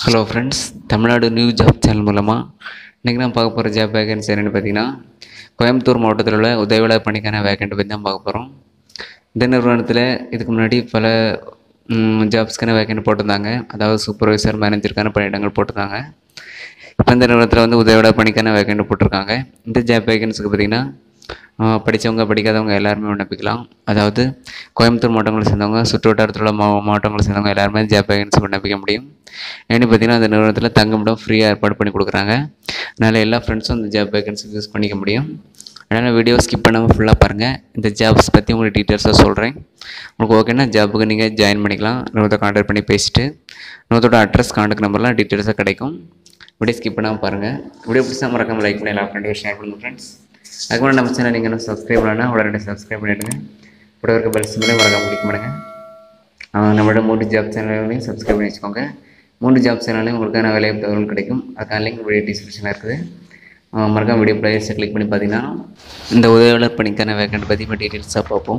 hello friends Tamil Nadu new job channel மூலமாக இன்றைக்கி நான் பார்க்க போகிற ஜாப் வேகன்சி என்னென்னு பார்த்தீங்கன்னா கோயம்புத்தூர் மாவட்டத்தில் உள்ள உதவியாளர் பணிக்கான வேகண்ட் பற்றி தான் பார்க்க போகிறோம் இந்த நிறுவனத்தில் இதுக்கு முன்னாடி பல ஜாப்ஸ்க்கான வேகண்ட் போட்டிருந்தாங்க அதாவது சூப்பர்வைசர் மேனேஜருக்கான பணியிடங்கள் போட்டிருந்தாங்க இப்போ இந்த நிறுவனத்தில் வந்து உதவியாளர் பணிக்கான வேகண்ட் போட்டிருக்காங்க இந்த ஜாப் வேகன்ஸுக்கு பார்த்தீங்கன்னா படித்தவங்க படிக்காதவங்க எல்லாருமே விண்ணப்பிக்கலாம் அதாவது கோயம்புத்தூர் மாவட்டங்களை சேர்ந்தவங்க சுற்று வட்டாரத்தில் உள்ள மா மாவட்டங்களை சேர்ந்தவங்க எல்லாருமே ஜாப் வேகன்சி விண்ணப்பிக்க முடியும் ஏன்னு பார்த்தீங்கன்னா அந்த நிறுவனத்தில் தங்குமிடம் ஃப்ரீயாக ஏற்பாடு பண்ணி கொடுக்குறாங்க அதனால் எல்லா ஃப்ரெண்ட்ஸும் அந்த ஜாப் வேகன்சி யூஸ் பண்ணிக்க முடியும் அதனால் வீடியோ ஸ்கிப் பண்ணாமல் ஃபுல்லாக பாருங்கள் இந்த ஜாப்ஸ் பற்றி உங்களுக்கு டீட்டெயில்ஸாக சொல்கிறேன் உங்களுக்கு ஓகேன்னா ஜாப்புக்கு நீங்கள் ஜாயின் பண்ணிக்கலாம் நிறுவனத்தை கான்டாக்ட் பண்ணி பேசிட்டு நிறுவனத்தோட அட்ரஸ் கான்டாக்ட் நம்பர்லாம் டீட்டெயில்ஸாக கிடைக்கும் வீடியோ ஸ்கிப் பண்ணாமல் பாருங்கள் வீடியோ பிடிச்சா மறக்காம லைக் பண்ணி எல்லா ஃப்ரெண்ட்டும் ஷேர் பண்ணுங்கள் ஃப்ரெண்ட்ஸ் அதுக்கு முன்னாடி நம்ம சேனல் நீங்கள் இன்னும் சப்ஸ்கிரைப் பண்ணலாம் உடனே சப்ஸ்கிரைப் பண்ணிவிடுங்க கூட இருக்க பெல் சிம்பிளையும் மறக்காம கிளிக் பண்ணுங்கள் ஆஹ் நம்மளோட மூன்று ஜாப் சேனல்களையும் சப்ஸ்கிரைப் பண்ணி வச்சுக்கோங்க மூன்று ஜாப் சேனல்லையும் உங்களுக்கான வேலை தகவல் கிடைக்கும் அதுக்கான லிங்க் வீடியோ டிஸ்கிரிப்ஷனில் இருக்குது ஆஹ் மறக்காம வீடியோ பிளேயர்ஸை கிளிக் பண்ணி பார்த்தீங்கன்னா இந்த உதவியாளர் பணிக்கான வேக்கண்ட் பற்றி இப்போ டீட்டெயில்ஸாக பார்ப்போம்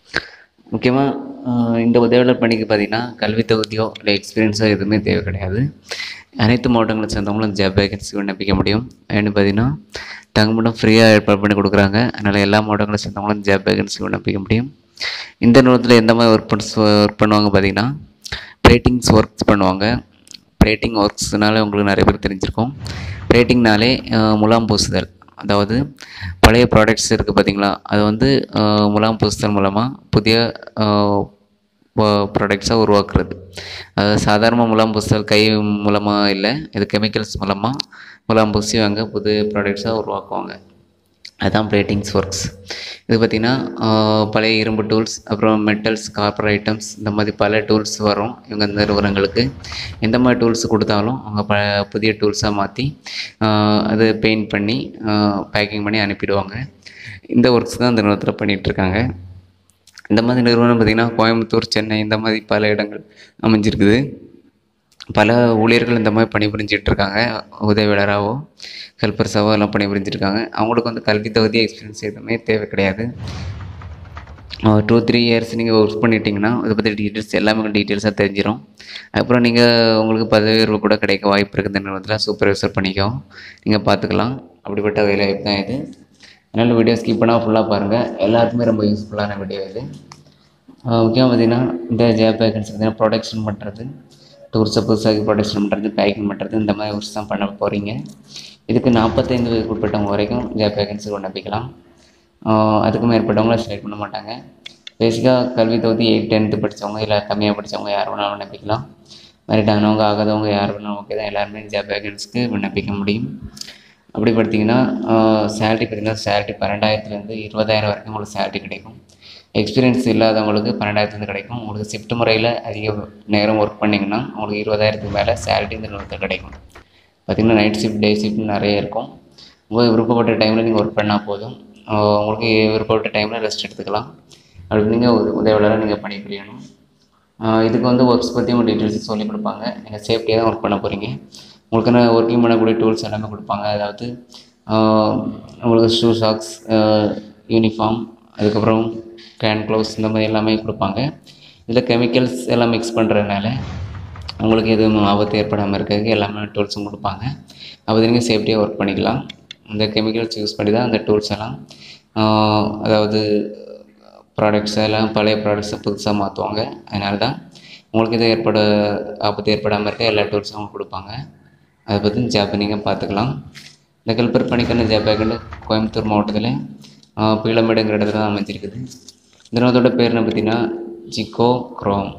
முக்கியமாக இந்த உதவியாளர் பணிக்கு பார்த்தீங்கன்னா கல்வி தகுதியோ இல்லை எக்ஸ்பீரியன்ஸோ எதுவுமே தேவை கிடையாது அனைத்து மாவட்டங்களை சேர்ந்தவங்களும் ஜாப் வேகன்சி விண்ணப்பிக்க முடியும் ஏன்னு பார்த்தீங்கன்னா தங்குமிடம் ஃப்ரீயாக ஏற்பாடு பண்ணி கொடுக்குறாங்க அதனால் எல்லா மாவட்டங்களை சேர்ந்தவங்களும் ஜாப் வேகன்சி விண்ணப்பிக்க முடியும் இந்த நிறுவனத்தில் எந்த மாதிரி ஒர்க் பண்ண ஒர்க் பண்ணுவாங்க பார்த்தீங்கன்னா ரேட்டிங்ஸ் ஒர்க்ஸ் பண்ணுவாங்க ரேட்டிங் ஒர்க்ஸ்னால உங்களுக்கு நிறைய பேர் தெரிஞ்சிருக்கும் ரேட்டிங்னாலே முலாம் பூசுதல் அதாவது பழைய ப்ராடக்ட்ஸ் இருக்குது பார்த்தீங்களா அது வந்து அஹ், முலாம் பூசுதல் மூலமாக புதிய ப்ராடக்ட்ஸாக உருவாக்குறது அதாவது சாதாரண முலாம் பூசுதல் கை மூலமாக இல்லை இது கெமிக்கல்ஸ் மூலமாக முலாம் பூசி அங்கே புது ப்ராடக்ட்ஸாக உருவாக்குவாங்க அதுதான் பிளேட்டிங்ஸ் ஒர்க்ஸ் இது பார்த்திங்கன்னா பழைய இரும்பு டூல்ஸ் அப்புறம் மெட்டல்ஸ் காப்பர் ஐட்டம்ஸ் இந்த மாதிரி பல டூல்ஸ் வரும் இவங்க இந்த நிறுவனங்களுக்கு எந்த மாதிரி டூல்ஸ் கொடுத்தாலும் அவங்க ப புதிய டூல்ஸாக மாற்றி அது பெயிண்ட் பண்ணி பேக்கிங் பண்ணி அனுப்பிடுவாங்க இந்த ஒர்க்ஸ் தான் இந்த நிறுவனத்தில் பண்ணிகிட்ருக்காங்க இந்த மாதிரி நிறுவனம் பார்த்திங்கன்னா கோயம்புத்தூர் சென்னை இந்த மாதிரி பல இடங்கள் அமைஞ்சிருக்குது பல ஊழியர்கள் இந்த மாதிரி பணிபுரிஞ்சிட்டு இருக்காங்க உதவியாளராகவோ ஹெல்பர்ஸாவோ எல்லாம் பணிபுரிஞ்சிருக்காங்க அவங்களுக்கு வந்து கல்வி தகுதி எக்ஸ்பீரியன்ஸ் எதுவுமே தேவை கிடையாது டூ த்ரீ இயர்ஸ் நீங்கள் ஒர்க் பண்ணிட்டீங்கன்னா இதை பற்றி டீட்டெயில்ஸ் எல்லாமே டீட்டெயில்ஸாக தெரிஞ்சிடும் அப்புறம் நீங்கள் உங்களுக்கு பதவி உயர்வு கூட கிடைக்க வாய்ப்பு இருக்குது இந்த நிறுவனத்தில் சூப்பர்வைசர் பண்ணிக்கோ நீங்கள் பார்த்துக்கலாம் அப்படிப்பட்ட வேலை வாய்ப்பு தான் இது அதனால் வீடியோ ஸ்கிப் பண்ணால் ஃபுல்லாக பாருங்கள் எல்லாருக்குமே ரொம்ப யூஸ்ஃபுல்லான வீடியோ இது முக்கியமாக பார்த்தீங்கன்னா இந்த ஜாப் வேகன்சி பார்த்தீங்கன்னா ப்ரொடக்ஷன் பண்ணுறது டூர்ஸை புதுசாக ப்ரொடக்ஷன் பண்ணுறது பேக்கிங் பண்ணுறது இந்த மாதிரி ஒர்க்ஸ் தான் பண்ண போகிறீங்க இதுக்கு நாற்பத்தைந்து வயதுக்கு உட்பட்டவங்க வரைக்கும் ஜாப் வேகன்சி விண்ணப்பிக்கலாம் ஆஹ் அதுக்கு மேற்பட்டவங்கள செலக்ட் பண்ண மாட்டாங்க பேசிக்காக கல்வி தகுதி எயிட் டென்த்து படித்தவங்க இல்லை கம்மியாக படித்தவங்க யார் வேணாலும் விண்ணப்பிக்கலாம் மேரிட் ஆனவங்க ஆகாதவங்க யார் வேணாலும் ஓகே தான் எல்லாருமே ஜாப் வேகன்ஸ்க்கு விண்ணப்பிக்க முடியும் அப்படி பார்த்தீங்கன்னா சேலரி பார்த்தீங்கன்னா சேலரி பன்னெண்டாயிரத்துலேருந்து இருபதாயிரம் வரைக்கும் உங்களுக்கு சேலரி கிடைக்கும் எக்ஸ்பீரியன்ஸ் இல்லாதவங்களுக்கு பன்னெண்டாயிரத்துலேருந்து கிடைக்கும் உங்களுக்கு ஷிஃப்ட் முறையில் அதிக நேரம் ஒர்க் பண்ணிங்கன்னா உங்களுக்கு இருபதாயிரத்துக்கு மேலே சேலரி இந்த நிறுவனத்தில் கிடைக்கும் பார்த்திங்கன்னா நைட் ஷிஃப்ட் டே ஷிஃப்ட் நிறைய இருக்கும் உங்களுக்கு விருப்பப்பட்ட டைமில் நீங்கள் ஒர்க் பண்ணால் போதும் ஆஹ் உங்களுக்கு விருப்பப்பட்ட டைமில் ரெஸ்ட் எடுத்துக்கலாம் அப்படி நீங்கள் உதவியாளராக நீங்கள் பணி புரியணும் ஆஹ் இதுக்கு வந்து ஒர்க்ஸ் பற்றி உங்கள் டீட்டெயில்ஸ் சொல்லி கொடுப்பாங்க நீங்கள் சேஃப்டியாக தான் ஒர்க் பண்ண போகிறீங்க உங்களுக்கான ஒர்க்கிங் பண்ணக்கூடிய டூல்ஸ் எல்லாமே கொடுப்பாங்க அதாவது ஆஹ் உங்களுக்கு ஷூ சாக்ஸ் யூனிஃபார்ம் அதுக்கப்புறம் கேன் க்ளவுஸ் இந்த மாதிரி எல்லாமே கொடுப்பாங்க இதில் கெமிக்கல்ஸ் எல்லாம் மிக்ஸ் பண்ணுறதுனால உங்களுக்கு எதுவும் ஆபத்து ஏற்படாமல் இருக்கிறதுக்கு எல்லாமே டூல்ஸும் கொடுப்பாங்க அப்போ நீங்கள் சேஃப்டியாக ஒர்க் பண்ணிக்கலாம் இந்த கெமிக்கல்ஸ் யூஸ் பண்ணி தான் அந்த டூல்ஸ் எல்லாம் ஆஹ் அதாவது ப்ராடக்ட்ஸ் எல்லாம் பழைய ப்ராடக்ட்ஸை புதுசாக மாற்றுவாங்க அதனால தான் உங்களுக்கு இது ஏற்பட ஆபத்து ஏற்படாமல் இருக்க எல்லா டூல்ஸும் அவங்க கொடுப்பாங்க அதை பற்றி ஜாப் நீங்கள் பார்த்துக்கலாம் இந்த கல்பர் பணிக்கான ஜாப் வேக்கண்ட் கோயம்புத்தூர் மாவட்டத்தில் ஆஹ் பீளமேடுங்கிற இடத்துல தான் அமைஞ்சிருக்குது இந்த நிறுவனத்தோட பேர் என்ன பார்த்தீங்கன்னா ஜிகோ குரோம்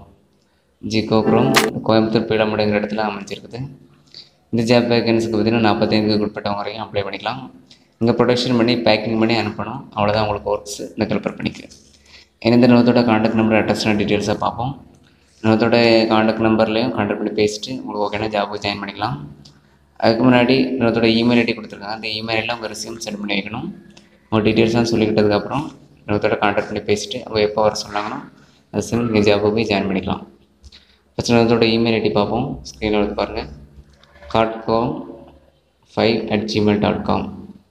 ஜிகோ குரோம் கோயம்புத்தூர் பீளமேடுங்கிற இடத்துல அமைஞ்சிருக்குது இந்த ஜாப் வேகன்ஸிக்கு பார்த்தீங்கன்னா நாற்பத்தைந்துக்கு உட்பட்டவங்க வரைக்கும் அப்ளை பண்ணிக்கலாம் இங்கே ப்ரொடக்ஷன் பண்ணி பேக்கிங் பண்ணி அனுப்பணும் அவ்வளோதான் உங்களுக்கு ஒர்க்ஸ் இந்த கல்பர் பண்ணிக்கு இந்த நிறுவனத்தோட காண்டாக்ட் நம்பர் அட்ரஸ்னா டீட்டெயில்ஸாக பார்ப்போம் நிறுவனத்தோட காண்டாக்ட் நம்பர்லேயும் காண்டாக்ட் பண்ணி பேசிட்டு உங்களுக்கு ஓகேனா ஜாபுக்கு ஜாயின் பண்ணிக்கலாம் அதுக்கு முன்னாடி நிறுவனத்தோட இமெயில் ஐடி கொடுத்துருக்காங்க அந்த இமெயிலில் உங்கள் ரெசியூம் சென்ட் பண்ணி வைக்கணும் உங்கள் டீட்டெயில்ஸ்லாம் சொல்லிக்கிட்டதுக்கப்புறம் நிறுவனத்தோட காண்டாக்ட் பண்ணி பேசிட்டு அவங்க எப்போ வர சொன்னாங்கன்னா ரெசியூம் நீங்கள் ஜாபுக்கு போய் ஜாயின் பண்ணிக்கலாம் ஃபஸ்ட் நிறுவனத்தோட இமெயில் ஐடி பார்ப்போம் ஸ்க்ரீனில் வந்து பாருங்கள் காட்காம் five at Gmail dot com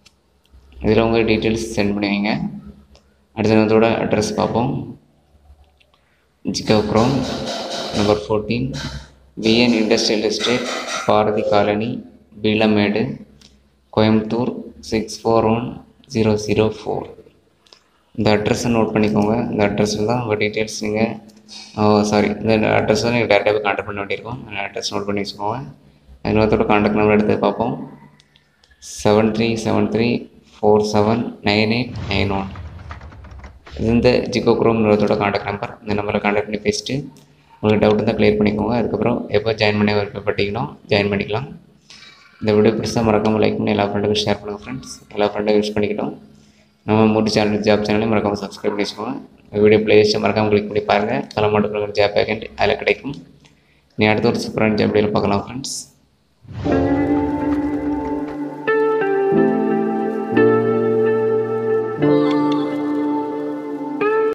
இதில் உங்கள் டீட்டெயில்ஸ் சென்ட் பண்ணி வைங்க அடுத்த நிறுவனத்தோட அட்ரஸ் பார்ப்போம் Jigo Chrome number fourteen VN industrial estate Bharathi colony Peelamedu Coimbatore six four one zero zero four இந்த அட்ரஸை நோட் பண்ணிக்கோங்க இந்த அட்ரஸில் தான் உங்கள் டீட்டெயில்ஸ் நீங்கள் சாரி இந்த அட்ரஸில் நீங்கள் டேரெக்டாக கான்டாக்ட் பண்ண வேண்டியிருக்கும் அந்த அட்ரஸ் நோட் பண்ணி வச்சுக்கோங்க இன்னொருத்தோட கான்டாக்ட் நம்பர் எடுத்து பார்ப்போம் seven three seven three four seven nine eight nine one இது இந்த ஜிகோ குரோம் நிறுவனத்தோட காண்டாக்ட் நம்பர் இந்த நம்பரை காண்டாக்ட் பண்ணி பேசிட்டு உங்களுக்கு டவுட் இருந்தால் க்ளியர் பண்ணிக்கோங்க அதுக்கப்புறம் எப்போ ஜாயின் பண்ண விருப்பப்பட்டீங்களோ ஜாயின் பண்ணிக்கலாம் இந்த வீடியோ பிடிச்சா மறக்காமல் லைக் பண்ணி எல்லா ஃப்ரெண்டுக்கும் ஷேர் பண்ணுங்கள் ஃப்ரெண்ட்ஸ் எல்லா ஃப்ரெண்டும் யூஸ் பண்ணிக்கிட்டோம் நம்ம மூட்டு சேனல் ஜாப் சேனலையும் மறக்காமல் சப்ஸ்கிரைப் பண்ணி வச்சுக்கோங்க வீடியோ பிளேலிஸ்ட்டை மறக்காமல் கிளிக் பண்ணி பாருங்கள் தலைமாட்டுக்கு ஜாப் பேக்கெண்ட் அதில் கிடைக்கும் நீ அடுத்த ஒரு சூப்பரான ஜாப் வீடியோவில் பார்க்கலாம் ஃப்ரெண்ட்ஸ்